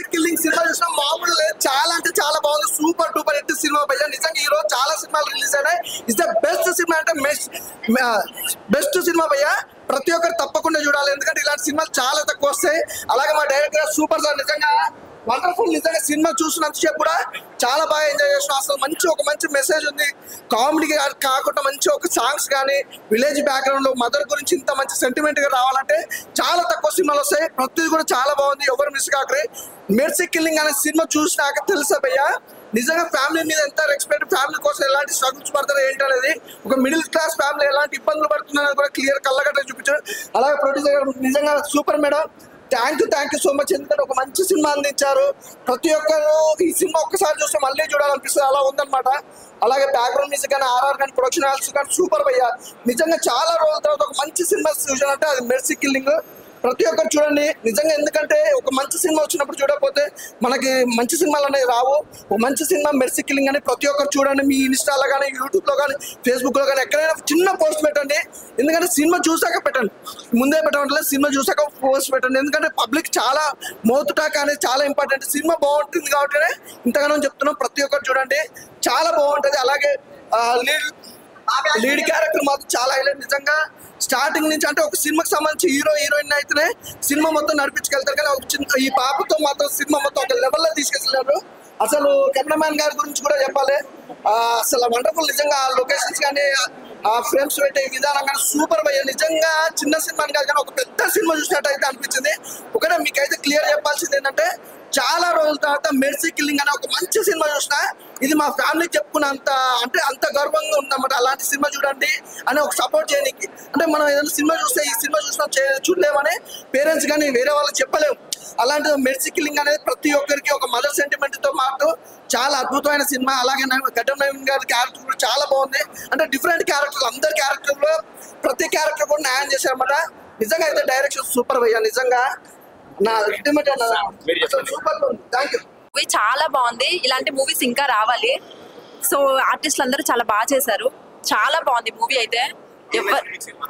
Killing cinema చూసిన మామూలు లేదు చాలా అంటే చాలా బాగుంది సూపర్ డూపర్ హిట్ సినిమా భయ్య నిజంగా ఈ రోజు చాలా సినిమాలు రిలీజ్ అయినాయి ఇస్ ద బెస్ట్ సినిమా అంటే బెస్ట్ సినిమా భయ్య ప్రతి ఒక్కరు తప్పకుండా చూడాలి ఎందుకంటే ఇలాంటి సినిమాలు చాలా తక్కువ వస్తాయి అలాగే మా డైరెక్టర్ సూపర్ సార్ నిజంగా వండర్ఫుల్ నిజంగా సినిమా చూసినంతసేపు కూడా చాలా బాగా ఎంజాయ్ చేసిన అసలు మంచి ఒక మంచి మెసేజ్ ఉంది కామెడీ కాకుండా మంచి ఒక సాంగ్స్ కానీ విలేజ్ బ్యాక్గ్రౌండ్ లో మదర్ గురించి ఇంత మంచి సెంటిమెంట్ గా రావాలంటే చాలా తక్కువ సినిమాలు వస్తాయి ప్రతిది కూడా చాలా బాగుంది ఎవరు మిస్ కాకరి మెర్సీ కిల్లింగ్ అనే సినిమా చూసినాక తెలుసా భయ్య నిజంగా ఫ్యామిలీ మీద ఎంత రెస్పెక్ట్ ఫ్యామిలీ కోసం ఎలాంటి స్ట్రగుల్స్ పడతారో ఏంటనేది ఒక మిడిల్ క్లాస్ ఫ్యామిలీ ఎలాంటి ఇబ్బందులు పడుతున్నారో కూడా క్లియర్ కళ్ళగట్ట చూపించారు అలాగే ప్రొడ్యూసర్ నిజంగా super madam thank you thank you so much ఎందుకంటే ఒక మంచి సినిమా అందించారు ప్రతి ఒక్కరు ఈ సినిమా ఒక్కసారి చూస్తే మళ్ళీ చూడాలనిపిస్తుంది అలా ఉందన్నమాట అలాగే బ్యాక్గ్రౌండ్ మ్యూజిక్ కానీ ఆర్ఆర్ కానీ ప్రొడక్షన్ హాల్స్ కానీ సూపర్ భయ్య నిజంగా చాలా రోజుల తర్వాత ఒక మంచి సినిమా చూసానంటే అది మెర్సీ కిల్లింగ్ ప్రతి ఒక్కరు చూడండి నిజంగా ఎందుకంటే ఒక మంచి సినిమా వచ్చినప్పుడు చూడకపోతే మనకి మంచి సినిమాలు అనేవి రావు ఒక మంచి సినిమా మెర్సీ కిల్లింగ్ అని ప్రతి ఒక్కరు చూడండి మీ ఇన్స్టాలో కానీ యూట్యూబ్లో కానీ ఫేస్బుక్లో కానీ ఎక్కడైనా చిన్న పోస్ట్ పెట్టండి ఎందుకంటే సినిమా చూసాక పెట్టండి ముందే పెట్టమంటే సినిమా చూసాక పోస్ట్ పెట్టండి ఎందుకంటే పబ్లిక్ చాలా మౌత్ టాక్ అనేది చాలా ఇంపార్టెంట్ సినిమా బాగుంటుంది కాబట్టి ఇంతగానో చెప్తున్నాం ప్రతి ఒక్కరు చూడండి చాలా బాగుంటుంది అలాగే లీడ్ లీడ్ క్యారెక్టర్ మాత్రం చాలా హైలైట్ నిజంగా స్టార్టింగ్ నుంచి అంటే ఒక సినిమాకి సంబంధించి హీరో హీరోయిన్ అయితేనే సినిమా మొత్తం నడిపించుకెళ్తారు కానీ ఒక చిన్న ఈ పాపతో మాత్రం సినిమా మొత్తం ఒక లెవెల్లో తీసుకెళ్తున్నారు అసలు కెమెరామ్యాన్ గారి గురించి కూడా చెప్పాలి ఆ, అసలు వండర్ఫుల్ నిజంగా లొకేషన్స్ కానీ ఆ ఫ్రేమ్స్ పెట్టే విధానం కానీ సూపర్ భయ్య నిజంగా చిన్న సినిమా కాదు కానీ ఒక పెద్ద సినిమా చూసినట్టు అయితే అనిపించింది ఒకటే మీకైతే క్లియర్ చెప్పాల్సింది ఏంటంటే చాలా రోజుల తర్వాత మెర్సీ కిల్లింగ్ అనే ఒక మంచి సినిమా చూసిన ఇది మా ఫ్యామిలీ చెప్పుకున్నంత అంటే అంత గర్వంగా ఉందన్నమాట అలాంటి సినిమా చూడండి అని ఒక సపోర్ట్ చేయడానికి అంటే మనం ఏదైనా సినిమా చూస్తే ఈ సినిమా చూసినా చే- చూడలేమని పేరెంట్స్ కానీ వేరే వాళ్ళకి చెప్పలేము అలాంటి మెర్సీ కిల్లింగ్ అనేది ప్రతి ఒక్కరికి ఒక మదర్ సెంటిమెంట్ తో పాటు చాలా అద్భుతమైన సినిమా అలాగే నా- గడ్డం నవీన్ గారి క్యారెక్టర్ కూడా చాలా బాగుంది అంటే డిఫరెంట్ క్యారెక్టర్ అందరి క్యారెక్టర్ లో ప్రతి క్యారెక్టర్ కూడా న్యాయం చేశారన్నమాట నిజంగా అయితే డైరెక్షన్ సూపర్ భయ్యా నిజంగా నా ultimate super thank you movie చాలా బాగుంది ఇలాంటి మూవీస్ ఇంకా రావాలి సో ఆర్టిస్టులు అందరూ చాలా బాగా చేశారు చాలా బాగుంది మూవీ అయితే ఎవ్వరు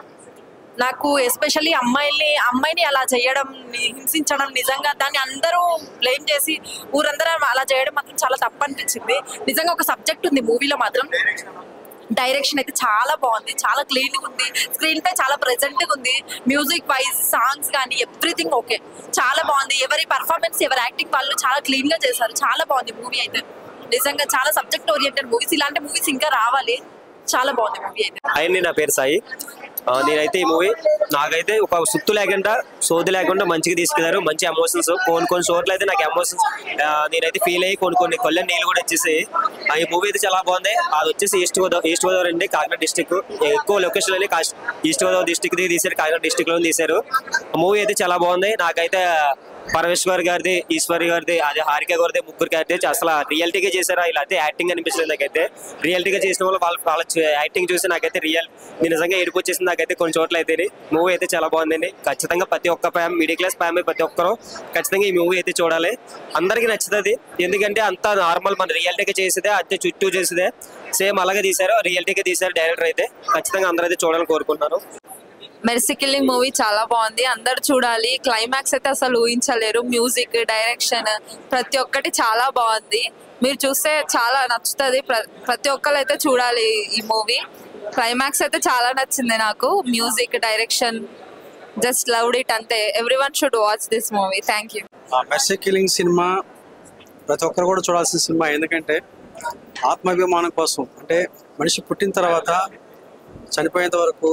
నాకు ఎస్పెషల్లీ అమ్మాయిల్ని అమ్మాయిని అలా చేయడం ని- హింసించడం నిజంగా దాన్ని అందరూ బ్లేమ్ చేసి ఊరందరూ అలా చేయడం మాత్రం చాలా తప్పు అనిపించింది నిజంగా ఒక సబ్జెక్ట్ ఉంది మూవీలో మాత్రం డైరెక్షన్ అయితే చాలా బాగుంది చాలా క్లీన్ ఉంది స్క్రీన్ పై చాలా ప్రెజెంట్ గా ఉంది మ్యూజిక్ వైజ్ సాంగ్స్ కానీ ఎవ్రీథింగ్ ఓకే చాలా బాగుంది ఎవరి పర్ఫార్మెన్స్ ఎవరి యాక్టింగ్ వాళ్ళు చాలా క్లీన్ గా చేశారు చాలా బాగుంది మూవీ అయితే నిజంగా చాలా సబ్జెక్ట్ ఓరియంటెడ్ మూవీస్ ఇలాంటి మూవీస్ ఇంకా రావాలి చాలా బాగుంది మూవీ అయితే అయ్యండి నా పేరు సాయి ఆ, నేనైతే ఈ మూవీ నాకైతే ఒక సుత్తు లేకుండా సోది లేకుండా మంచిగా తీసుకెళ్లారు మంచి ఎమోషన్స్ కొన్ని కొన్ని చోట్ల అయితే నాకు ఎమోషన్స్ నేనైతే ఫీల్ అయ్యి కొన్ని కొన్ని కొల్లని నీళ్ళు కూడా వచ్చేసి ఆ, ఈ మూవీ అయితే చాలా బాగుంది అది వచ్చేసి ఈస్ట్ గోదావరి ఈస్ట్ గోదావరి అండి కాకినాడ డిస్టిక్ ఎక్కువ లొకేషన్ అని ఈస్ట్ గోదావరి డిస్టిక్ ది తీశారు కాకినాడ డిస్టిక్ లో తీశారు మూవీ అయితే చాలా బాగుంది నాకైతే పరమేశ్వర్ గారిది ఈశ్వరి గారిది అది హారిక గారిది ముగ్గురు క్యారెక్టర్ అసలు రియాలిటీగా చేశారా ఇలా అయితే యాక్టింగ్ అనిపించలేదు నాకైతే రియాలిటీగా చేసిన వాళ్ళు వాళ్ళ వాళ్ళ యాక్టింగ్ చూసి నాకైతే రియల్ నేను నిజంగా ఏడుపు వచ్చేసింది నాకైతే కొన్ని చోట్ల అయితే మూవీ అయితే చాలా బాగుందండి ఖచ్చితంగా ప్రతి ఒక్క ఫ్యామిలీ మిడిల్ క్లాస్ ఫ్యామిలీ ప్రతి ఒక్కరు ఖచ్చితంగా ఈ మూవీ అయితే చూడాలి అందరికీ నచ్చుతుంది ఎందుకంటే అంత నార్మల్ మన రియాలిటీగా చేసేదే అంతే చుట్టూ చేసేదే సేమ్ అలాగే తీశారు రియాలిటీగా తీశారు డైరెక్టర్ అయితే ఖచ్చితంగా అందరూ అయితే చూడాలని కోరుకుంటున్నాను మెర్సీ కిల్లింగ్ మూవీ చాలా బాగుంది అందరు చూడాలి క్లైమాక్స్ అయితే అసలు ఊహించలేరు మ్యూజిక్ డైరెక్షన్ ప్రతి ఒక్కటి చాలా బాగుంది మీరు చూస్తే చాలా నచ్చుతుంది ప్ర- ప్రతి ఒక్కరు అయితే చూడాలి ఈ మూవీ క్లైమాక్స్ అయితే చాలా నచ్చింది నాకు music direction just loved it అంతే everyone should watch this movie thank you Mercy Killing cinema ప్రతి ఒక్కరు కూడా చూడాల్సిన సినిమా ఎందుకంటే ఆత్మాభిమానం కోసం అంటే మనిషి పుట్టిన తర్వాత చనిపోయేంత వరకు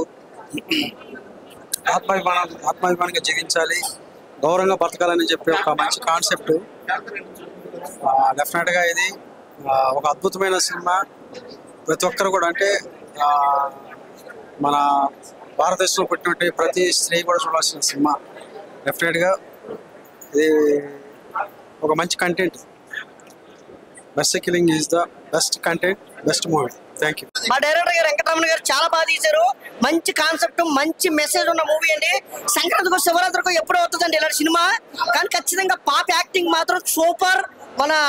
ఆత్మాభిమానం ఆత్మాభిమానంగా జీవించాలి గౌరవంగా బతకాలని చెప్పి ఒక మంచి కాన్సెప్ట్ డెఫినెట్గా ఇది ఆ, ఒక అద్భుతమైన సినిమా ప్రతి ఒక్కరు కూడా అంటే ఆ, మన భారతదేశంలో పుట్టినటువంటి ప్రతి స్త్రీ కూడా చూడాల్సిన సినిమా డెఫినెట్గా ఇది ఒక మంచి content best killing is the best content best movie thank you మా డైరెక్టర్ గారు వెంకటరమణ గారు చాలా బాగా తీశారు మంచి కాన్సెప్ట్ మంచి మెసేజ్ ఉన్న మూవీ అండి సంక్రాంతికి శివరాత్రికి ఎప్పుడు అవుతుందండి ఇలాంటి సినిమా కానీ ఖచ్చితంగా పాప యాక్టింగ్ మాత్రం సూపర్ మన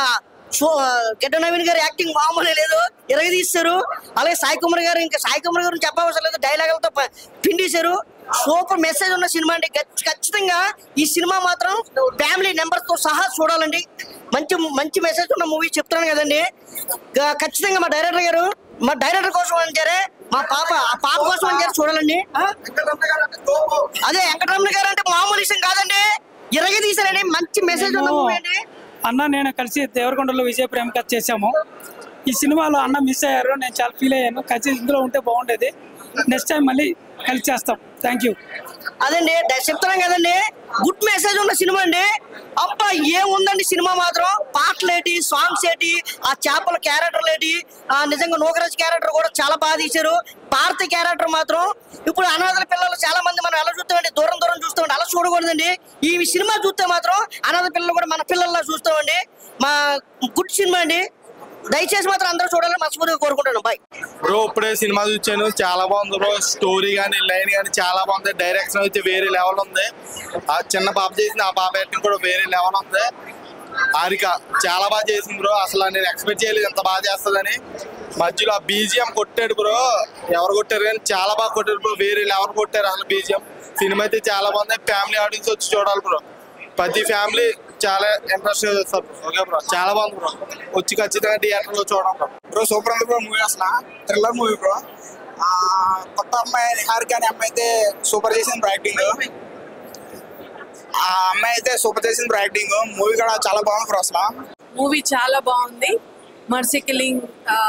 సో గెడ్డ నవీన్ గారి యాక్టింగ్ మామూలే లేదు ఇరగదీస్తారు అలాగే సాయి కుమార్ గారు ఇంకా సాయి కుమార్ గారు చెప్పవసరం లేదు డైలాగులతో ప- పిండేశారు సూపర్ మెసేజ్ ఉన్న సినిమా అండి ఖచ్- ఖచ్చితంగా ఈ సినిమా మాత్రం ఫ్యామిలీ మెంబర్స్ తో సహా చూడాలండి మంచి మంచి మెసేజ్ ఉన్న మూవీ చెప్తున్నాను కదండి గా- ఖచ్చితంగా మా డైరెక్టర్ గారు మా డైరెక్టర్ కోసం అని సరే మా పాప ఆ పాప కోసం అని సరే చూడాలండి ఆ? వెంకటరమణ గారు అంటే తోపు. అదే వెంకటరమణ గారు అంటే మామూలు విషయం కాదండి ఇరగ తీసారండి మంచి మెసేజ్ ఉన్న మూవీ అండి అన్న నేను కలిసి దేవరకొండలో విజయ ప్రేమ కథ చేశాము ఈ సినిమాలో అన్న మిస్ అయ్యారు నేను చాలా ఫీల్ అయ్యాను కలిసి ఇందులో ఉంటే బాగుండేది నెక్స్ట్ టైం మళ్ళీ కలిసి చేస్తాం థ్యాంక్ యూ అదండి డ- చెప్తున్నాం కదండి గుడ్ మెసేజ్ ఉన్న సినిమా అండి అబ్బా ఏముందండి సినిమా మాత్రం పాటలు ఏంటి సాంగ్స్ ఏంటి ఆ చేపల క్యారెక్టర్లు ఏంటి ఆ నిజంగా నూకరాజ్ క్యారెక్టర్ కూడా చాలా బాగా తీశారు భారతి క్యారెక్టర్ మాత్రం ఇప్పుడు అనాథల పిల్లలు చాలా మంది మనం ఎలా చూస్తామండి దూరం దూరం చూస్తామండి అలా చూడకూడదండి ఈ సినిమా చూస్తే మాత్రం అనాథ పిల్లలు కూడా మన పిల్లల్లా చూస్తామండి మా గుడ్ సినిమా అండి దయచేసి మాత్రం అందరూ చూడాలని మనస్ఫూర్తిగా కోరుకుంటున్నాను బాయ్ బ్రో ఇప్పుడే సినిమా చూసాను చాలా బాగుంది బ్రో స్టోరీ కానీ లైన్ కానీ చాలా బాగుంది డైరెక్షన్ అయితే వేరే లెవెల్ ఉంది ఆ చిన్న పాప చేసిన ఆ పాప యాక్టింగ్ కూడా వేరే లెవెల్ ఉంది హారిక చాలా బాగా చేసింది బ్రో అసలు నేను ఎక్స్పెక్ట్ చేయలేదు ఎంత బాగా చేస్తుందని మధ్యలో ఆ బీజిఎం కొట్టాడు బ్రో ఎవరు కొట్టారు కానీ చాలా బాగా కొట్టారు బ్రో వేరే లెవెల్ కొట్టారు అసలు బీజిఎం సినిమా అయితే చాలా బాగుంది ఫ్యామిలీ ఆడియన్స్ వచ్చి చూడాలి బ్రో ప్రతి ఫ్యామిలీ చాలా ఇంట్రెస్ట్ చూస్తారు ఓకే బ్రో చాలా బాగుంది బ్రో వచ్చి ఖచ్చితంగా థియేటర్ లో చూడండి బ్రో బ్రో సూపర్ ఉంది బ్రో మూవీ అసలు థ్రిల్లర్ మూవీ బ్రో ఆ, కొత్త అమ్మాయి నిహారిక అనే అమ్మాయి అయితే సూపర్ చేసింది బ్రో యాక్టింగ్ ఆ అమ్మాయి అయితే సూపర్ చేసింది బ్రో యాక్టింగ్ మూవీ కూడా చాలా బాగుంది బ్రో అసలు మూవీ చాలా బాగుంది మర్సీ కిల్లింగ్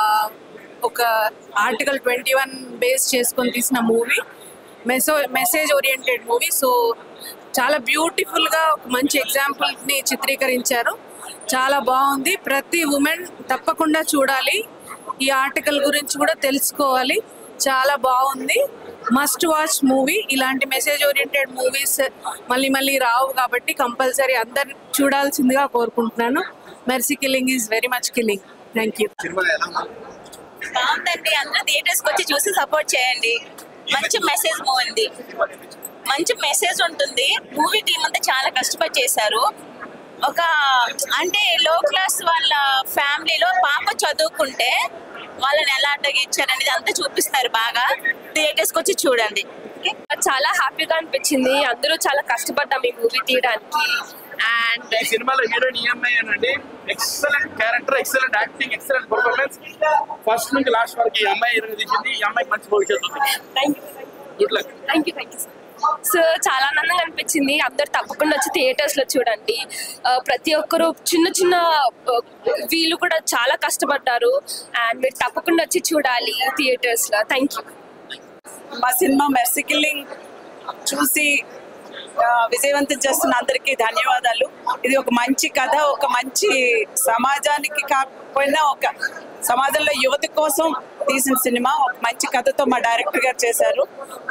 ఒక ఆర్టికల్ ట్వంటీ వన్ బేస్ చేసుకొని తీసిన మూవీ మెసో మెసేజ్ ఓరియంటెడ్ మూవీ సో చాలా బ్యూటిఫుల్గా ఒక మంచి ఎగ్జాంపుల్ని చిత్రీకరించారు చాలా బాగుంది ప్రతి ఉమెన్ తప్పకుండా చూడాలి ఈ ఆర్టికల్ గురించి కూడా తెలుసుకోవాలి చాలా బాగుంది మస్ట్ వాచ్ మూవీ ఇలాంటి మెసేజ్ ఓరియంటెడ్ మూవీస్ మళ్ళీ మళ్ళీ రావు కాబట్టి కంపల్సరీ అందరు చూడాల్సిందిగా కోరుకుంటున్నాను Mercy Killing is very much killing thank you బాగుందండి అందరూ థియేటర్స్కి వచ్చి చూసి సపోర్ట్ చేయండి మంచి మెసేజ్ ఉంది మంచి మెసేజ్ ఉంటుంది మూవీ టీం అంతా చాలా కష్టపడి చేశారు ఒక అంటే లో క్లాస్ వాళ్ళ ఫ్యామిలీలో పాప చదువుకుంటే వాళ్ళని ఎలా అడ్డగించారు అనేది అంతా చూపిస్తారు బాగా థియేటర్స్కి వచ్చి చూడండి ఓకే చాలా హ్యాపీగా అనిపించింది అందరూ చాలా కష్టపడ్డాం ఈ మూవీ తీయడానికి అండ్ ఈ సినిమాలో హీరోయిన్ ఈఎంఐ అండి excellent character excellent acting excellent performance first నుంచి లాస్ట్ వరకు ఈ అమ్మాయి హీరోయిన్ తీసింది ఈ అమ్మాయికి మంచి భవిష్యత్తు ఉంది thank you good luck thank you thank you so చాలా ఆనందంగా అనిపించింది అందరు తప్పకుండా వచ్చి థియేటర్స్ లో చూడండి ఆ, ప్రతి ఒక్కరు చిన్న చిన్న ఆ, వీళ్ళు కూడా చాలా కష్టపడ్డారు అండ్ మీరు తప్పకుండా వచ్చి చూడాలి థియేటర్స్ లో థ్యాంక్ యూ మా సినిమా మెర్సీ కిల్లింగ్ చూసి ఆ, విజయవంతం చేస్తున్న అందరికీ ధన్యవాదాలు ఇది ఒక మంచి కథ ఒక మంచి సమాజానికి కాకపోయినా ఒక సమాజంలో యువత కోసం తీసిన సినిమా ఒక మంచి కథతో మా డైరెక్టర్ గారు చేశారు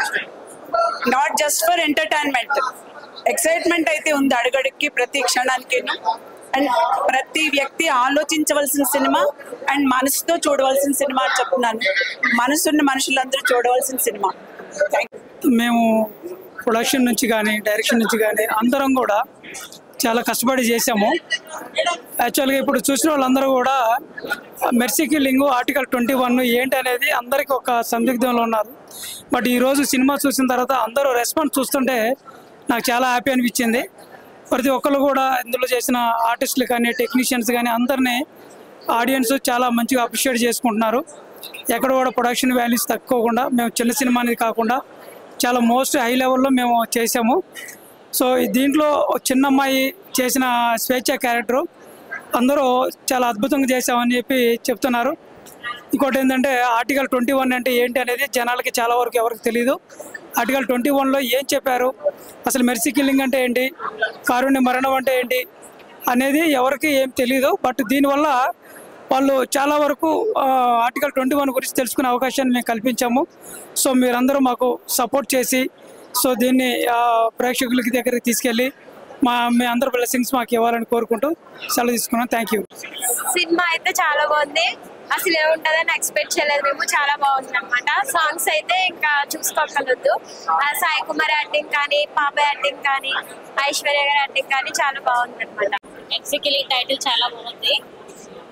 not just for entertainment excitement అయితే ఉంది అడుగడుక్కి ప్రతి క్షణానికి అండ్ ప్రతి వ్యక్తి ఆలోచించవలసిన సినిమా అండ్ మనసుతో చూడవలసిన సినిమా అని చెప్తున్నాను మనసున్న మనుషులందరూ చూడవలసిన సినిమా థ్యాంక్ మేము ప్రొడక్షన్ నుంచి కానీ డైరెక్షన్ నుంచి కానీ అందరం కూడా చాలా కష్టపడి చేసాము యాక్చువల్గా ఇప్పుడు చూసిన వాళ్ళందరూ కూడా Mercy Killing article twenty one ఏంటి అనేది అందరికీ ఒక సందిగ్ధంలో ఉన్నారు బట్ ఈరోజు సినిమా చూసిన తర్వాత అందరూ రెస్పాన్స్ చూస్తుంటే నాకు చాలా హ్యాపీ అనిపించింది ప్రతి ఒక్కరు కూడా ఇందులో చేసిన ఆర్టిస్టులు కానీ టెక్నీషియన్స్ కానీ అందరినీ ఆడియన్స్ చాలా మంచిగా అప్రిషియేట్ చేసుకుంటున్నారు ఎక్కడ కూడా ప్రొడక్షన్ వాల్యూస్ తక్కువకుండా మేము చిన్న సినిమా అనేది కాకుండా చాలా మోస్ట్ హై లెవెల్లో మేము చేసాము సో ఈ దీంట్లో ఒక చిన్న అమ్మాయి చేసిన స్వేచ్ఛ క్యారెక్టర్ అందరూ చాలా అద్భుతంగా చేసామని చెప్పి చెప్తున్నారు ఇంకోటి ఏంటంటే ఆర్టికల్ ట్వంటీ వన్ అంటే ఏంటి అనేది జనాలకి చాలా వరకు ఎవరికి తెలియదు ఆర్టికల్ ట్వంటీ వన్లో ఏం చెప్పారు అసలు మెర్సీ కిల్లింగ్ అంటే ఏంటి కారుణ్య మరణం అంటే ఏంటి అనేది ఎవరికి ఏం తెలియదు బట్ దీనివల్ల వాళ్ళు చాలా వరకు ఆ, ఆర్టికల్ ట్వంటీ వన్ గురించి తెలుసుకునే అవకాశాన్ని మేము కల్పించాము సో మీరందరూ మాకు సపోర్ట్ చేసి సో దీన్ని ఆ, ప్రేక్షకులకి దగ్గరికి తీసుకెళ్ళి మా మీ అందరి బ్లెస్సింగ్స్ మాకు ఇవ్వాలని కోరుకుంటూ సెలవు తీసుకున్నాం థ్యాంక్ యూ సినిమా అయితే చాలా బాగుంది అసలు ఏముంటుందని ఎక్స్పెక్ట్ చేయలేదు మేము చాలా బాగుంది అనమాట సాంగ్స్ అయితే ఇంకా చూసుకోగలదు సాయి కుమార్ యాక్టింగ్ కానీ పాప యాక్టింగ్ కానీ ఐశ్వర్య గారి యాక్టింగ్ కానీ చాలా బాగుంది అనమాట ఎగ్జిక్యూటివ్ టైటిల్ చాలా బాగుంది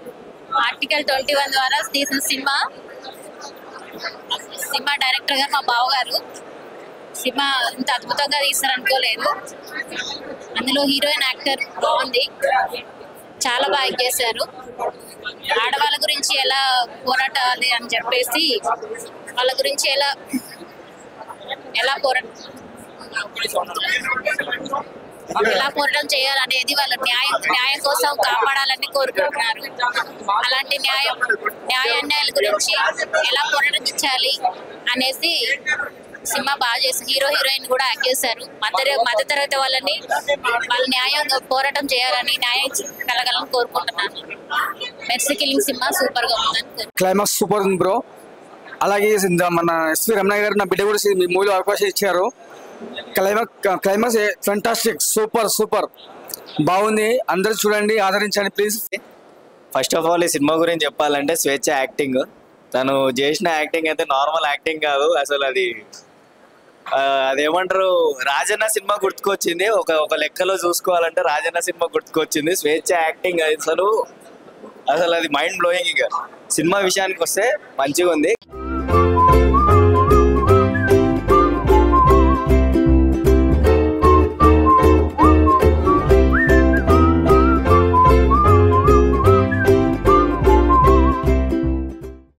ఆర్టికల్ ట్వంటీ వన్ ద్వారా తీసిన సినిమా సినిమా డైరెక్టర్ గారు మా బావగారు సినిమా ఇంత అద్భుతంగా తీస్తారు అనుకోలేదు అందులో హీరోయిన్ యాక్టర్ బాగుంది చాలా బాగా చేశారు ఆడవాళ్ళ గురించి ఎలా పోరాటాలి అని చెప్పేసి వాళ్ళ గురించి ఎలా ఎలా పోరాట ఎలా పోరాటం చేయాలనేది వాళ్ళ న్యాయం న్యాయం కోసం కాపాడాలని కోరుకుంటున్నారు అలాంటి న్యాయం న్యాయ అన్యాయాల గురించి ఎలా పోరాటించాలి అనేసి సినిమా బాగా చేసి హీరో హీరోయిన్ కూడా యాక్ట్ చేశారు మధ్య మధ్య తరగతి వాళ్ళని వాళ్ళ న్యాయం పోరాటం చేయాలని న్యాయం కలగాలని కోరుకుంటున్నాను మెర్సీ కిల్లింగ్ సినిమా సూపర్ గా ఉందని కోరుకుంటున్నాను. క్లైమాక్స్ సూపర్ ఉంది బ్రో అలాగే ఇంద- మన ఎస్వి రమణ గారు నా బిడ్డ కూడా మీ మూవీలో అవకాశం ఇచ్చారు climax climax fantastic super super బాగుంది అందరూ చూడండి ఆదరించండి ప్లీజ్ ఫస్ట్ ఆఫ్ ఆల్ ఈ సినిమా గురించి చెప్పాలంటే స్వేచ్ఛ యాక్టింగ్ తను చేసిన యాక్టింగ్ అయితే నార్మల్ యాక్టింగ్ కాదు అసలు అది ఆ, అదేమంటారు రాజన్న సినిమా గుర్తుకొచ్చింది ఒక ఒక లెక్కలో చూసుకోవాలంటే రాజన్న సినిమా గుర్తుకొచ్చింది స్వేచ్ఛ యాక్టింగ్ అసలు అసలు అది మైండ్ బ్లోయింగ్ ఇక సినిమా విషయానికి వస్తే మంచిగా ఉంది